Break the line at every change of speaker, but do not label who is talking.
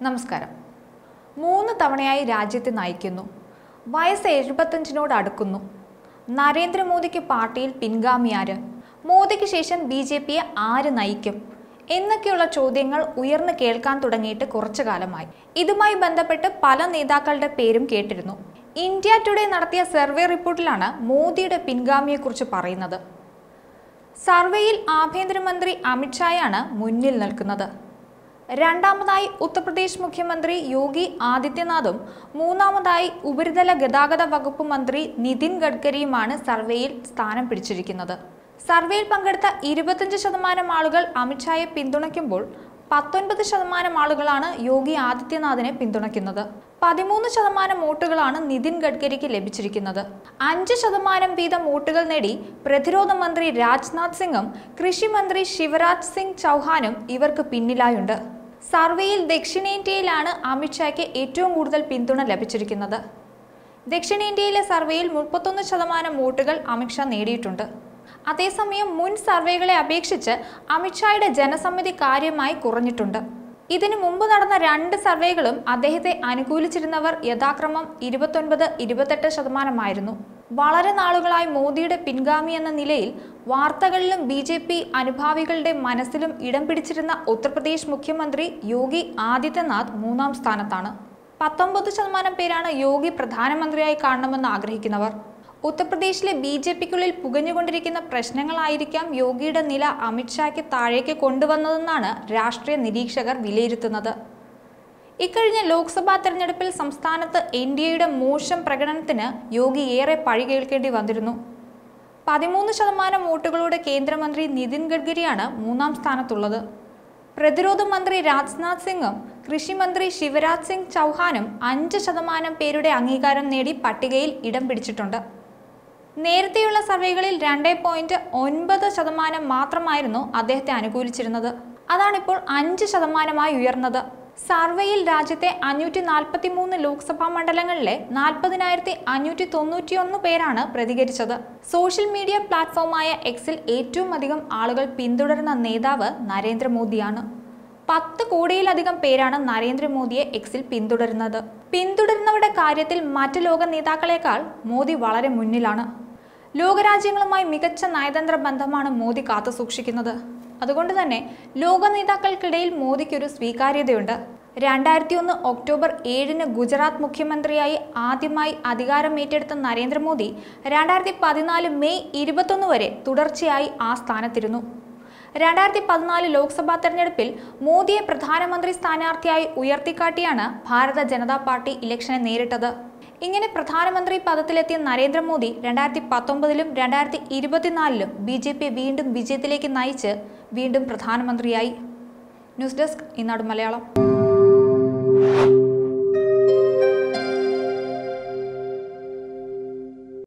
നമസ്കാരം മൂന്ന് തവണയായി രാജ്യത്തെ നയിക്കുന്നു വയസ്സ് എഴുപത്തഞ്ചിനോട് അടുക്കുന്നു നരേന്ദ്രമോദിക്ക് പാർട്ടിയിൽ പിൻഗാമിയാര് മോദിക്ക് ശേഷം ബി ജെ പിയെ ആര് നയിക്കും എന്നൊക്കെയുള്ള ചോദ്യങ്ങൾ ഉയർന്നു കേൾക്കാൻ തുടങ്ങിയിട്ട് കുറച്ചു കാലമായി ഇതുമായി ബന്ധപ്പെട്ട് പല നേതാക്കളുടെ പേരും കേട്ടിരുന്നു ഇന്ത്യ ടുഡേ നടത്തിയ സർവേ റിപ്പോർട്ടിലാണ് മോദിയുടെ പിൻഗാമിയെക്കുറിച്ച് പറയുന്നത് സർവേയിൽ ആഭ്യന്തരമന്ത്രി അമിത്ഷായാണ് മുന്നിൽ നിൽക്കുന്നത് രണ്ടാമതായി ഉത്തർപ്രദേശ് മുഖ്യമന്ത്രി യോഗി ആദിത്യനാഥും മൂന്നാമതായി ഉപരിതല ഗതാഗത വകുപ്പ് മന്ത്രി നിതിൻ ഗഡ്കരിയുമാണ് സർവേയിൽ സ്ഥാനം പിടിച്ചിരിക്കുന്നത് സർവേയിൽ പങ്കെടുത്ത ഇരുപത്തഞ്ച് ശതമാനം ആളുകൾ അമിത്ഷായെ പിന്തുണയ്ക്കുമ്പോൾ പത്തൊൻപത് ശതമാനം ആളുകളാണ് യോഗി ആദിത്യനാഥിനെ പിന്തുണയ്ക്കുന്നത് പതിമൂന്ന് ശതമാനം വോട്ടുകളാണ് നിതിൻ ഗഡ്കരിക്ക് ലഭിച്ചിരിക്കുന്നത് അഞ്ച് ശതമാനം വീതം വോട്ടുകൾ നേടി പ്രതിരോധ മന്ത്രി രാജ്നാഥ് സിംഗും കൃഷി മന്ത്രി ശിവരാജ് സിംഗ് ചൗഹാനും ഇവർക്ക് പിന്നിലായുണ്ട് സർവേയിൽ ദക്ഷിണേന്ത്യയിലാണ് അമിത്ഷായ്ക്ക് ഏറ്റവും കൂടുതൽ പിന്തുണ ലഭിച്ചിരിക്കുന്നത് ദക്ഷിണേന്ത്യയിലെ സർവേയിൽ മുപ്പത്തൊന്ന് ശതമാനം വോട്ടുകൾ അമിത്ഷാ നേടിയിട്ടുണ്ട് അതേസമയം മുൻ സർവേകളെ അപേക്ഷിച്ച് അമിത്ഷായുടെ ജനസമ്മതി കാര്യമായി കുറഞ്ഞിട്ടുണ്ട് ഇതിനു മുമ്പ് നടന്ന രണ്ട് സർവേകളും അദ്ദേഹത്തെ അനുകൂലിച്ചിരുന്നവർ യഥാക്രമം ഇരുപത്തൊൻപത് ഇരുപത്തെട്ട് ശതമാനമായിരുന്നു വളരെ നാളുകളായി മോദിയുടെ പിൻഗാമി എന്ന നിലയിൽ വാർത്തകളിലും ബി ജെ പി അനുഭാവികളുടെ മനസ്സിലും ഇടം പിടിച്ചിരുന്ന ഉത്തർപ്രദേശ് മുഖ്യമന്ത്രി യോഗി ആദിത്യനാഥ് മൂന്നാം സ്ഥാനത്താണ് പത്തൊമ്പത് ശതമാനം പേരാണ് യോഗി പ്രധാനമന്ത്രിയായി കാണണമെന്ന് ആഗ്രഹിക്കുന്നവർ ഉത്തർപ്രദേശിലെ ബി ജെ പിക്കുള്ളിൽ പുകഞ്ഞുകൊണ്ടിരിക്കുന്ന പ്രശ്നങ്ങളായിരിക്കാം യോഗിയുടെ നില അമിത്ഷായ്ക്ക് താഴേക്ക് കൊണ്ടുവന്നതെന്നാണ് രാഷ്ട്രീയ നിരീക്ഷകർ വിലയിരുത്തുന്നത് ഇക്കഴിഞ്ഞ ലോക്സഭാ തെരഞ്ഞെടുപ്പിൽ സംസ്ഥാനത്ത് എൻ ഡി എയുടെ മോശം പ്രകടനത്തിന് യോഗി ഏറെ പഴി കേൾക്കേണ്ടി വന്നിരുന്നു പതിമൂന്ന് ശതമാനം വോട്ടുകളുടെ കേന്ദ്രമന്ത്രി നിതിൻ ഗഡ്കരിയാണ് മൂന്നാം സ്ഥാനത്തുള്ളത് പ്രതിരോധ മന്ത്രി രാജ്നാഥ് സിംഗും കൃഷിമന്ത്രി ശിവരാജ് സിംഗ് ചൗഹാനും അഞ്ച് ശതമാനം പേരുടെ അംഗീകാരം നേടി പട്ടികയിൽ ഇടം പിടിച്ചിട്ടുണ്ട് നേരത്തെയുള്ള സർവേകളിൽ രണ്ട് പോയിന്റ് ഒൻപത് ശതമാനം മാത്രമായിരുന്നു അദ്ദേഹത്തെ അനുകൂലിച്ചിരുന്നത് അതാണിപ്പോൾ അഞ്ച് ശതമാനമായി ഉയർന്നത് സർവേയിൽ രാജ്യത്തെ അഞ്ഞൂറ്റി നാൽപ്പത്തി മൂന്ന് ലോക്സഭാ മണ്ഡലങ്ങളിലെ നാൽപ്പതിനായിരത്തി അഞ്ഞൂറ്റി തൊണ്ണൂറ്റിയൊന്ന് പേരാണ് പ്രതികരിച്ചത് സോഷ്യൽ മീഡിയ പ്ലാറ്റ്ഫോമായ എക്സിൽ ഏറ്റവും അധികം ആളുകൾ പിന്തുടരുന്ന നേതാവ് നരേന്ദ്രമോദിയാണ് പത്ത് കോടിയിലധികം പേരാണ് നരേന്ദ്രമോദിയെ എക്സിൽ പിന്തുടരുന്നത് പിന്തുടരുന്നവരുടെ കാര്യത്തിൽ മറ്റ് ലോക നേതാക്കളെക്കാൾ മോദി വളരെ മുന്നിലാണ് ലോകരാജ്യങ്ങളുമായി മികച്ച നയതന്ത്ര ബന്ധമാണ് മോദി കാത്തുസൂക്ഷിക്കുന്നത് അതുകൊണ്ട് തന്നെ ലോക നേതാക്കൾക്കിടയിൽ മോദിക്കൊരു സ്വീകാര്യതയുണ്ട് രണ്ടായിരത്തി ഒന്ന് ഒക്ടോബർ ഏഴിന് ഗുജറാത്ത് മുഖ്യമന്ത്രിയായി ആദ്യമായി അധികാരമേറ്റെടുത്ത നരേന്ദ്രമോദി രണ്ടായിരത്തി പതിനാല് മെയ് ഇരുപത്തൊന്ന് വരെ തുടർച്ചയായി ആ സ്ഥാനത്തിരുന്നു രണ്ടായിരത്തി പതിനാല് ലോക്സഭാ തെരഞ്ഞെടുപ്പിൽ മോദിയെ പ്രധാനമന്ത്രി സ്ഥാനാർത്ഥിയായി ഉയർത്തിക്കാട്ടിയാണ് ഭാരത ജനതാ പാർട്ടി ഇലക്ഷനെ നേരിട്ടത് ഇങ്ങനെ പ്രധാനമന്ത്രി പദത്തിലെത്തിയ നരേന്ദ്രമോദി രണ്ടായിരത്തി പത്തൊമ്പതിലും രണ്ടായിരത്തി ഇരുപത്തിനാലിലും ബി ജെ പി വീണ്ടും വിജയത്തിലേക്ക് നയിച്ച് വീണ്ടും പ്രധാനമന്ത്രിയായി ന്യൂസ് ഡെസ്ക് ഇന്നാട് മലയാളം